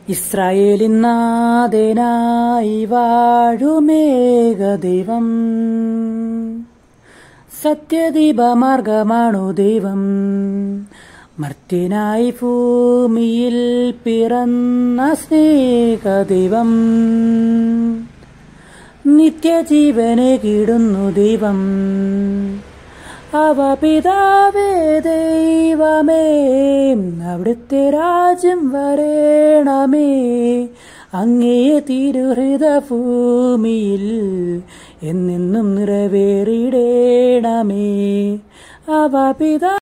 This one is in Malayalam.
ഇസ്രായേലിന്നാഥനായി വാഴുമേക ദൈവം സത്യദീപമാർഗമാണു ദൈവം മർത്യനായി ഭൂമിയിൽ പിറന്ന സ്നേഹദൈവം നിത്യജീവനെ കിടുന്നു ദൈവം അവ പിതാവേ ദൈവമേ അവിടുത്തെ രാജ്യം വരേണമേ അങ്ങേ തിരുഹൃത ഭൂമിയിൽ എന്നെന്നും നിറവേറിടേണമേ അവ പിതാ